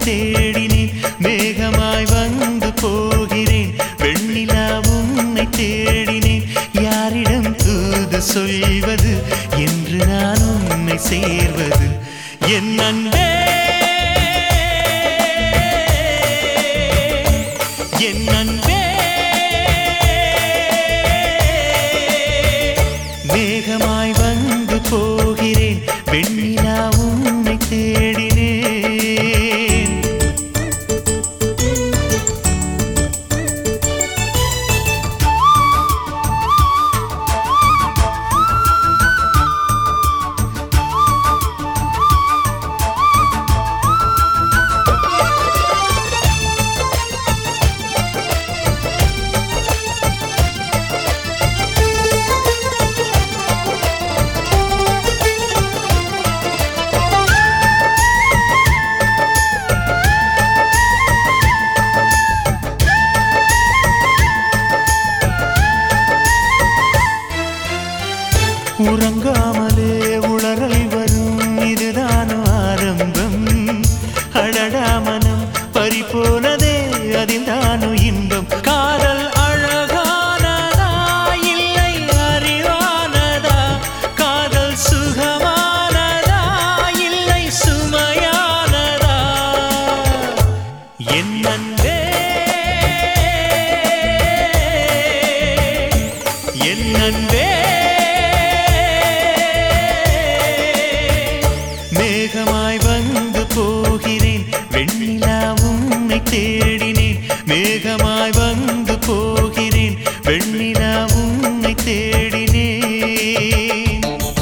தேடினேன் மேகமாய் வந்து போகிறேன் வெண்ணிலா உன்னை தேடினேன் யாரிடம் தூது சொல்வது என்று நான் உன்னை சேர்வது என் அன்பே என் அன்பே மேகமாய் வந்து போகிறேன் வெண்ணிலா உன்னை தேடினேன் உறங்காமலே உளறல் வரும் இதுதான் ஆரம்பம் அழடா மனம் பறிபோனதே அதில் தானு இன்பம் காதல் அழகானதா இல்லை அறிவானதா காதல் சுகமானதா இல்லை சுமையானதா என் அன்பே என் அன்பே மேகமாய் வந்து போகிறேன் வெண்ணிலா உன்னை தேடினேன் மேகமாய் வந்து போகிறேன் வெண்ணிலா உன்னை தேடினேன்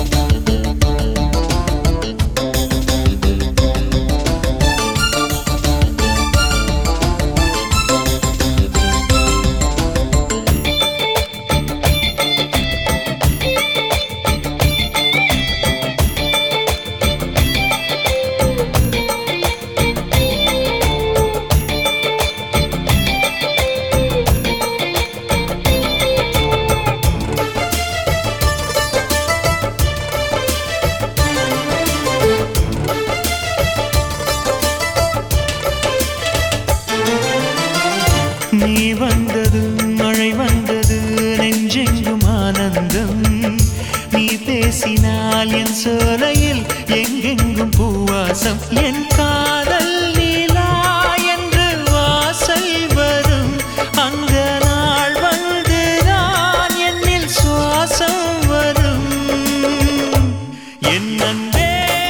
நீ வந்தது மழை வந்தது நெஞ்செங்கும் ஆனந்தம் நீ பேசினால் என் சோலையில் எங்கெங்கும் பூவாசம் என் காதல் நீலா என்று வாசல் வரும் அங்க நாள் வந்து நான் என்னில் சுவாசம் வரும் என் அன்பே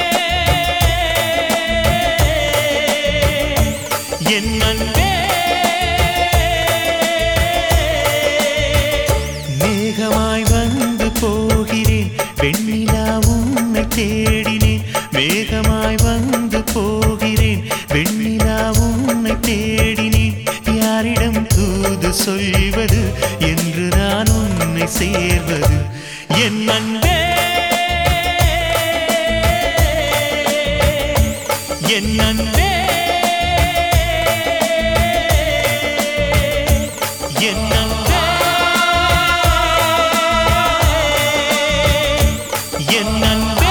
என் அன்பே மேகமாய் வந்து போகிறேன் வெண்ணிலா உன்னை தேடினேன் மேகமாய் வந்து போகிறேன் வெண்ணிலா உன்னை தேடினேன் யாரிடம் தூது சொல்வது என்று நான் உன்னை சேர்வது என் அன்பே என் அன்பே என் அன்பே என் அன்பே